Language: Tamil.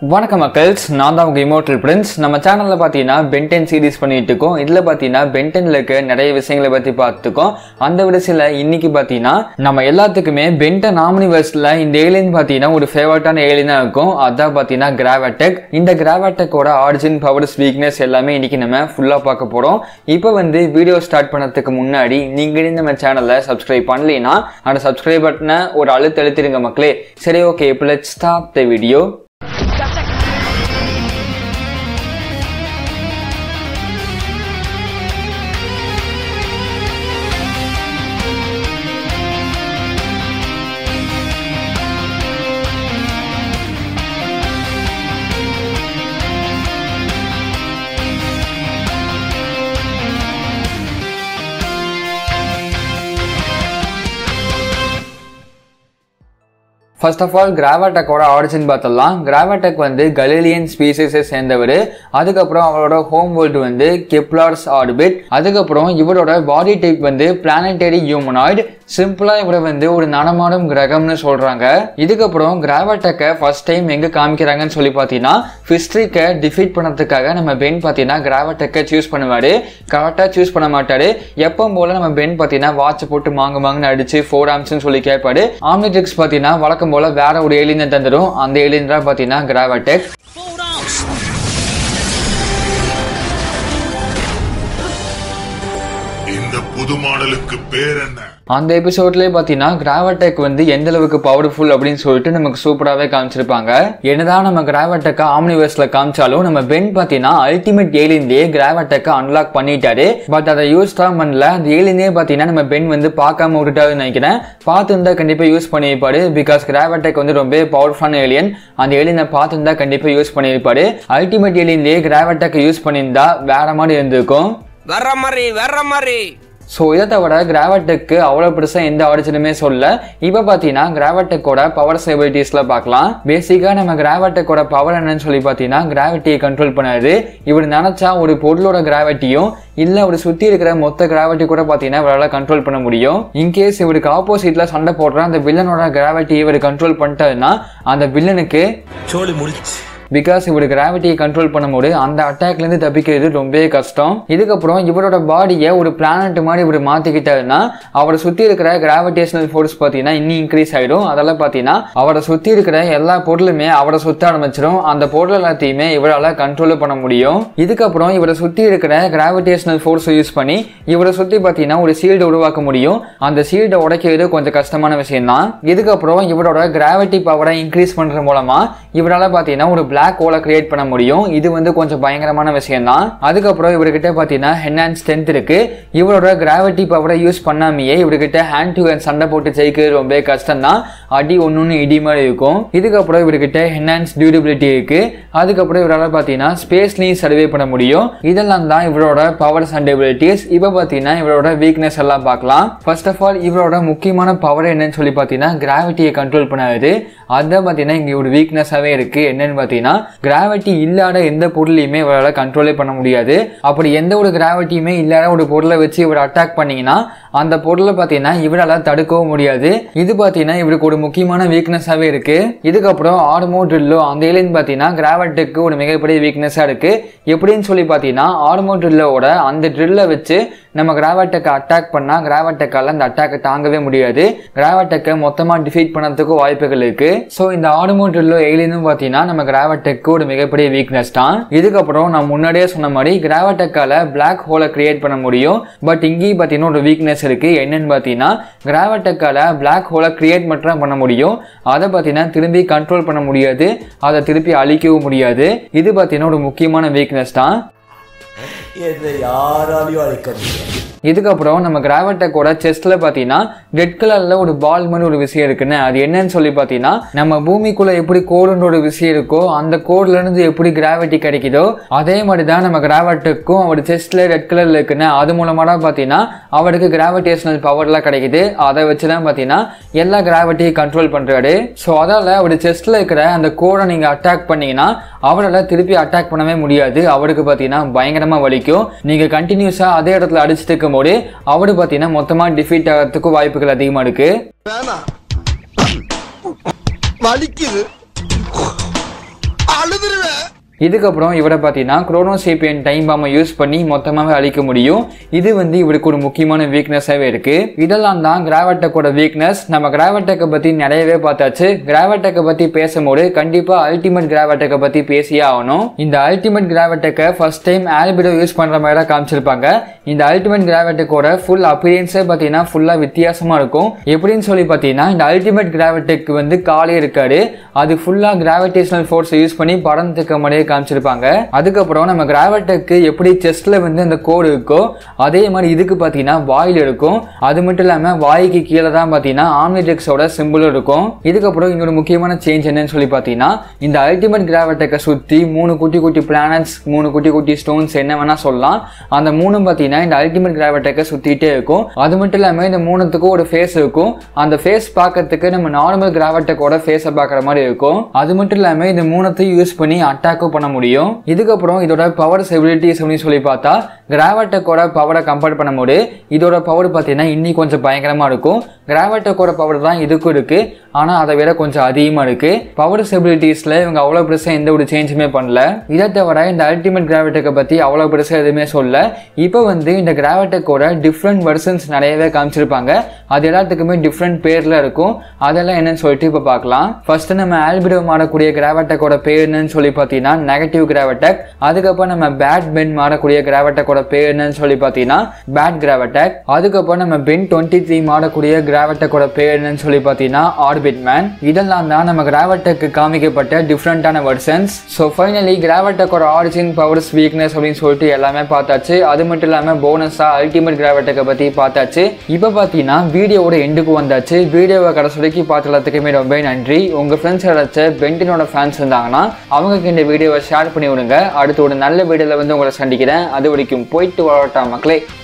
வணக்கம் மக்கள்ஸ் நான் தான் உங்கள் இமோட்டல் பிரின்ஸ் நம்ம சேனலில் பார்த்தீங்கன்னா பென்டென் சீரிஸ் பண்ணிட்டு இருக்கோம் இதில் பார்த்தீங்கன்னா பென்டெனில் இருக்க நிறைய விஷயங்களை பற்றி பார்த்துருக்கோம் அந்த விடசில் இன்னைக்கு பார்த்தீங்கன்னா நம்ம எல்லாத்துக்குமே பென்டன் நாமினிவர்ஸில் இந்த ஏலியன் பார்த்தீங்கன்னா ஒரு ஃபேவரட்டான ஏலியனாக இருக்கும் அதான் பார்த்தீங்கன்னா கிராவட்டெக் இந்த கிராவட்டெக்கோட ஆரிஜின் பவர்ஸ் வீக்னஸ் எல்லாமே இன்னைக்கு நம்ம ஃபுல்லாக பார்க்க போகிறோம் இப்போ வந்து வீடியோ ஸ்டார்ட் பண்ணதுக்கு முன்னாடி நீங்கள் நம்ம சேனலை சப்ஸ்கிரைப் பண்ணலைன்னா அந்த சப்ஸ்கிரைப் பட்டனை ஒரு அழுத்து அழுத்திடுங்க மக்களே சரி ஓகே இப்போ let start the video first of all கிராவட்டக்கோட ஆரிஜின் பார்த்தலாம் கிராவட்டக் வந்து கலீலியன் ஸ்பீசிஸை சேர்ந்தவர் அதுக்கப்புறம் அவரோட ஹோம் வேர்ல்டு வந்து கெப்லார்ஸ் ஆர்பிட் அதுக்கப்புறம் இவரோட பாடி டைப் வந்து பிளானட்டரி ஹியூமனாய்டு சிம்பிளா இவரை வந்து ஒரு நடமாடும் கிரகம்னு சொல்றாங்க இதுக்கப்புறம் கிராவட்டக்கை ஃபர்ஸ்ட் டைம் எங்க காமிக்கிறாங்கன்னு சொல்லி பார்த்தீங்கன்னா ஃபிஸ்ட்ரிக்கை டிஃபீட் பண்ணதுக்காக நம்ம பென் பார்த்தீங்கன்னா கிராவட்டக்கை சூஸ் பண்ணுவாரு கரெக்டாக சூஸ் பண்ண மாட்டாரு எப்பவும் போல நம்ம பென் பார்த்தீங்கன்னா வாட்ச் போட்டு மாங்கு மாங்குன்னு அடிச்சு ஃபோர் ஆம்ஸ்னு சொல்லி கேட்பாரு ஆம்னிட்ரிக்ஸ் பார்த்தீங்கன்னா வழக்கம் போல வேற ஒரு ஏலியனை தந்துடும் அந்த ஏலியன் தான் பார்த்தீங்கன்னா கிராவட்டெக் இந்த புது மாடலுக்கு பேர் என்ன அந்த எபிசோட்லயே பார்த்தீங்கன்னா கிராவட்டெக் வந்து எந்த அளவுக்கு பவர்ஃபுல் அப்படின்னு சொல்லிட்டு நமக்கு சூப்பராகவே காமிச்சிருப்பாங்க என்னதான் நம்ம கிராவட்டெக்கை ஆம்னிவர்ஸ்ல காமிச்சாலும் நம்ம பென் பார்த்தீங்கன்னா அல்டிமேட் ஏலியன்லேயே கிராவட்டெக்கை அன்லாக் பண்ணிட்டாரு பட் அதை யூஸ் தான் பண்ணல அந்த ஏலியனே பார்த்தீங்கன்னா நம்ம பென் வந்து பார்க்காம விட்டுட்டாருன்னு நினைக்கிறேன் பார்த்துருந்தா கண்டிப்பாக யூஸ் பண்ணியிருப்பாரு பிகாஸ் கிராவட்டெக் வந்து ரொம்ப பவர்ஃபுல்லான ஏலியன் அந்த ஏலியனை பார்த்துருந்தா கண்டிப்பாக யூஸ் பண்ணியிருப்பாரு அல்டிமேட் ஏலியன்லேயே கிராவட்டெக்கை யூஸ் பண்ணியிருந்தா வேற மாதிரி இருந்திருக்கும் வர்ற மாதிரி வர்ற மாதிரி ஸோ இதை தவிர கிராவட்டெக்கு அவ்வளோ பெருசாக எந்த ஆரிஜினுமே சொல்ல இப்போ பார்த்தீங்கன்னா கிராவட்டெக்கோட பவர் எபிலிட்டிஸில் பார்க்கலாம் பேசிக்காக நம்ம கிராவட்டெக்கோட பவர் என்னன்னு சொல்லி பார்த்தீங்கன்னா கிராவிட்டியை கண்ட்ரோல் பண்ணாது இவர் நினச்சா ஒரு பொருளோட கிராவிட்டியும் இல்லை ஒரு சுற்றி இருக்கிற மொத்த கிராவிட்டி கூட பார்த்தீங்கன்னா இவரால் கண்ட்ரோல் பண்ண முடியும் இன்கேஸ் இவருக்கு ஆப்போசிட்டில் சண்டை போடுற அந்த வில்லனோட கிராவிட்டியை இவர் கண்ட்ரோல் பண்ணிட்டாருன்னா அந்த வில்லனுக்கு சோழி முடிச்சு பிகாஸ் இவர் கிராவிட்டியை கண்ட்ரோல் பண்ணும்போது அந்த அட்டாக்லேருந்து தப்பிக்கிறது ரொம்பவே கஷ்டம் இதுக்கப்புறம் இவரோட பாடியை ஒரு பிளானட் மாதிரி இவர் மாற்றிக்கிட்டாருன்னா அவரை சுற்றி இருக்கிற கிராவிடேஷனல் ஃபோர்ஸ் பார்த்தீங்கன்னா இன்னும் இன்க்ரீஸ் ஆகிடும் அதெல்லாம் பார்த்தீங்கன்னா அவரை சுற்றி இருக்கிற எல்லா பொருளுமே அவரை சுற்ற ஆரம்பிச்சிடும் அந்த பொருள் எல்லாத்தையுமே இவரால் கண்ட்ரோல் பண்ண முடியும் இதுக்கப்புறம் இவரை சுற்றி இருக்கிற கிராவிடேஷனல் ஃபோர்ஸை யூஸ் பண்ணி இவரை சுற்றி பார்த்தீங்கன்னா ஒரு சீல்டு உருவாக்க முடியும் அந்த சீல்டை உடைக்கிறது கொஞ்சம் கஷ்டமான விஷயம் தான் இதுக்கப்புறம் இவரோட கிராவிட்டி பவரை இன்க்ரீஸ் பண்ணுறது மூலமாக இவரால் பார்த்தீங்கன்னா ஒரு பிளாக் ஹோலை கிரியேட் பண்ண முடியும் இது வந்து கொஞ்சம் பயங்கரமான விஷயம் தான் அதுக்கப்புறம் இவர்கிட்ட பார்த்தீங்கன்னா ஹென்ஹான்ஸ் ஸ்ட்ரென்த் இருக்கு இவரோட கிராவிட்டி பவரை யூஸ் பண்ணாமையே இவர்கிட்ட ஹேண்ட் டு ஹேண்ட் சண்டை போட்டு ஜெயிக்கிறது ரொம்ப கஷ்டம் தான் அடி ஒன்று இடி மாதிரி இருக்கும் இதுக்கப்புறம் இவர்கிட்ட ஹென்ஹான்ஸ் டியூரபிலிட்டி இருக்கு அதுக்கப்புறம் இவரால் பார்த்தீங்கன்னா ஸ்பேஸ்லையும் சர்வே பண்ண முடியும் இதெல்லாம் தான் இவரோட பவர்ஸ் அண்ட் எபிலிட்டிஸ் இப்போ பார்த்தீங்கன்னா இவரோட வீக்னஸ் எல்லாம் பார்க்கலாம் ஃபர்ஸ்ட் ஆஃப் ஆல் இவரோட முக்கியமான பவர் என்னன்னு சொல்லி பார்த்தீங்கன்னா கிராவிட்டியை கண்ட்ரோல் பண்ணாது அதுதான் பார்த்தீங்கன்னா இங்கே ஒரு வீக்னஸாகவே இருக்குது என்னன்னு பார்த்தீங்கன்னா கிராவிட்டி இல்லாத எந்த பொருளையுமே இவரால் கண்ட்ரோலே பண்ண முடியாது அப்படி எந்த ஒரு கிராவிட்டியுமே இல்லாத ஒரு பொருளை வச்சு இவர் அட்டாக் பண்ணீங்கன்னா அந்த பொருளை பார்த்தீங்கன்னா இவரால் தடுக்கவும் முடியாது இது பார்த்தீங்கன்னா இவருக்கு ஒரு முக்கியமான வீக்னஸாகவே இருக்கு இதுக்கப்புறம் ஆர்மோ ட்ரில்லோ அந்த ஏலியன் பார்த்தீங்கன்னா கிராவட்டுக்கு ஒரு மிகப்பெரிய வீக்னஸாக இருக்கு எப்படின்னு சொல்லி பார்த்தீங்கன்னா ஆர்மோ ட்ரில்லோட அந்த ட்ரில்லை வச்சு நம்ம கிராவட்டெக்கை அட்டாக் பண்ணால் கிராவட்டெக்கால அந்த அட்டாக்கை தாங்கவே முடியாது கிராவட்டெக்கை மொத்தமாக டிஃபீட் பண்ணதுக்கு வாய்ப்புகள் இருக்கு ஸோ இந்த ஆர்மோ ட்ரில்லோ ஏலியனும் பார்த்தீங்கன்னா நம்ம கிராவட்டெக்கு ஒரு மிகப்பெரிய வீக்னஸ் தான் இதுக்கப்புறம் நான் முன்னாடியே சொன்ன மாதிரி கிராவட்டெக்கால பிளாக் ஹோலை கிரியேட் பண்ண முடியும் பட் இங்கேயும் பார்த்தீங்கன்னா ஒரு வீக்னஸ் இருக்கு என்னன்னு பார்த்தீங்கன்னா கிராவட்டெக்கால பிளாக் ஹோலை கிரியேட் மட்டும் பண்ண முடியும் அதை பார்த்தீங்கன்னா திரும்பி கண்ட்ரோல் பண்ண முடியாது அதை திருப்பி அழிக்கவும் முடியாது இது பார்த்தீங்கன்னா ஒரு முக்கியமான வீக்னஸ் தான் என்னை யாராலையும் அழிக்க முடியாது இதுக்கப்புறம் நம்ம கிராவட்டக்கோட செஸ்ட்ல பார்த்தீங்கன்னா ரெட் கலர்ல ஒரு பால் மாதிரி ஒரு விஷயம் இருக்குன்னு அது என்னன்னு சொல்லி பார்த்தீங்கன்னா நம்ம பூமிக்குள்ள எப்படி கோடுன்ற ஒரு விஷயம் இருக்கோ அந்த கோடுல இருந்து எப்படி கிராவிட்டி கிடைக்குதோ அதே மாதிரி தான் நம்ம கிராவட்டுக்கும் அவர் செஸ்ட்ல ரெட் கலர்ல இருக்குன்னு அது மூலமா தான் பார்த்தீங்கன்னா அவருக்கு கிராவிடேஷனல் பவர்லாம் கிடைக்குது அதை வச்சு தான் பார்த்தீங்கன்னா எல்லா கிராவிட்டியும் கண்ட்ரோல் பண்றாரு ஸோ அதால அவர் செஸ்ட்ல இருக்கிற அந்த கோடை நீங்க அட்டாக் பண்ணீங்கன்னா அவரால் திருப்பி அட்டாக் பண்ணவே முடியாது அவருக்கு பார்த்தீங்கன்னா பயங்கரமா வலிக்கும் நீங்க கண்டினியூஸா அதே இடத்துல அடிச்சுட்டு இருக்கும்போது அவரு பார்த்தீங்கன்னா மொத்தமா டிஃபீட் ஆகிறதுக்கு வாய்ப்புகள் அதிகமா இருக்கு வேணாம் வலிக்குது இதுக்கப்புறம் இவரை பார்த்தீங்கன்னா குரோனோசேப்பியன் டைம் பாம்பை யூஸ் பண்ணி மொத்தமாகவே அழிக்க முடியும் இது வந்து இவருக்கு ஒரு முக்கியமான வீக்னஸாகவே இருக்கு இதெல்லாம் தான் கிராவட்டக்கோட வீக்னஸ் நம்ம கிராவட்டக்கை பற்றி நிறையவே பார்த்தாச்சு கிராவட்டக்கை பற்றி பேசும்போது கண்டிப்பாக அல்டிமேட் கிராவட்டக்கை பற்றி பேசியே ஆகணும் இந்த அல்டிமேட் கிராவட்டக்கை ஃபர்ஸ்ட் டைம் ஆல்பிடோ யூஸ் பண்ணுற மாதிரி தான் காமிச்சிருப்பாங்க இந்த அல்டிமேட் கிராவட்டக்கோட ஃபுல் அப்பியன்ஸே பார்த்தீங்கன்னா ஃபுல்லாக வித்தியாசமாக இருக்கும் எப்படின்னு சொல்லி பார்த்தீங்கன்னா இந்த அல்டிமேட் கிராவட்டக்கு வந்து காலே இருக்காது அது ஃபுல்லாக கிராவிடேஷனல் ஃபோர்ஸை யூஸ் பண்ணி படத்துக்கு மாதிரியே காமிச்சிருப்பாங்க அதுக்கப்புறம் நம்ம கிராவட்டக்கு எப்படி செஸ்ட்ல வந்து அந்த கோடு இருக்கோ அதே மாதிரி இதுக்கு பார்த்தீங்கன்னா வாயில் இருக்கும் அது மட்டும் இல்லாமல் வாய்க்கு கீழே தான் பார்த்தீங்கன்னா ஆம்னிடெக்ஸோட சிம்பிளும் இருக்கும் இதுக்கப்புறம் இன்னொரு முக்கியமான சேஞ்ச் என்னன்னு சொல்லி பார்த்தீங்கன்னா இந்த அல்டிமேட் கிராவட்டக்கை சுற்றி மூணு குட்டி குட்டி பிளானட்ஸ் மூணு குட்டி குட்டி ஸ்டோன்ஸ் என்ன வேணா சொல்லலாம் அந்த மூணும் பார்த்தீங்கன்னா இந்த அல்டிமேட் கிராவட்டக்கை சுற்றிட்டே இருக்கும் அது மட்டும் இல்லாமல் இந்த மூணுத்துக்கும் ஒரு ஃபேஸ் இருக்கும் அந்த ஃபேஸ் பார்க்கறதுக்கு நம்ம நார்மல் கிராவட்டக்கோட ஃபேஸை பார்க்குற மாதிரி இருக்கும் அது மட்டும் இல்லாமல் இந்த மூணுத்தையும் யூஸ் பண்ணி அட்டாக்கும் பண்ண முடியும் இதுக்கப்புறம் இதோட பவர் எபிலிட்டிஸ் அப்படின்னு சொல்லி பார்த்தா கிராவட்டக்கோட பவரை கம்பேர் பண்ணும்போது இதோட பவர் பார்த்தீங்கன்னா இன்னி கொஞ்சம் பயங்கரமாக இருக்கும் கிராவட்டக்கோட பவர் தான் இதுக்கும் இருக்கு ஆனால் அதை விட கொஞ்சம் அதிகமாக இருக்கு பவர் எபிலிட்டிஸில் இவங்க அவ்வளோ பெருசாக எந்த ஒரு சேஞ்சுமே பண்ணல இதை தவிர இந்த அல்டிமேட் கிராவட்டக்கை பற்றி அவ்வளோ பெருசாக எதுவுமே சொல்ல இப்போ வந்து இந்த கிராவட்டக்கோட டிஃப்ரெண்ட் வெர்ஷன்ஸ் நிறையவே காமிச்சிருப்பாங்க அது எல்லாத்துக்குமே டிஃப்ரெண்ட் பேரில் இருக்கும் அதெல்லாம் என்னன்னு சொல்லிட்டு இப்போ பார்க்கலாம் ஃபர்ஸ்ட் நம்ம ஆல்பிடோ மாறக்கூடிய கிராவட்டக்கோட பேர் என்னன்னு சொல்லி பார்த்தீங்கன்னா நெகட்டிவ் கிராவட்டக் அதுக்கப்புறம் நம்ம பேட் பென் மாறக்கூடிய கிராவட்டக்கோட பேர் என்னன்னு சொல்லி பார்த்தீங்கன்னா பேட் கிராவட்டக் அதுக்கப்புறம் நம்ம பென் டுவெண்ட்டி த்ரீ மாறக்கூடிய கிராவட்டக்கோட பேர் என்னன்னு சொல்லி பார்த்தீங்கன்னா ஆர்பிட் மேன் இதெல்லாம் தான் நம்ம கிராவட்டக்கு காமிக்கப்பட்ட டிஃப்ரெண்டான வெர்ஷன்ஸ் ஸோ ஃபைனலி கிராவட்டக்கோட ஆரிஜின் பவர்ஸ் வீக்னஸ் அப்படின்னு சொல்லிட்டு எல்லாமே பார்த்தாச்சு அது மட்டும் இல்லாமல் போனஸாக அல்டிமேட் கிராவட்டக்கை பற்றி பார்த்தாச்சு இப்போ பார்த்தீங்கன்னா வீடியோவோட எண்டுக்கு வந்தாச்சு வீடியோவை கடைசி வரைக்கும் பார்த்த எல்லாத்துக்குமே ரொம்ப நன்றி உங்கள் ஃப்ரெண்ட்ஸ் யாராச்சும் பென்டினோட ஃபேன்ஸ் இருந்தாங்கன்னா அவங்களுக்கு இந்த வீடியோவை ஷேர் பண்ணி விடுங்க அடுத்து ஒரு நல்ல வீடியோவில் வந்து உங்களை சந்திக்கிறேன் அது வரைக்கும் போயிட்டு வரட்டா மக்களே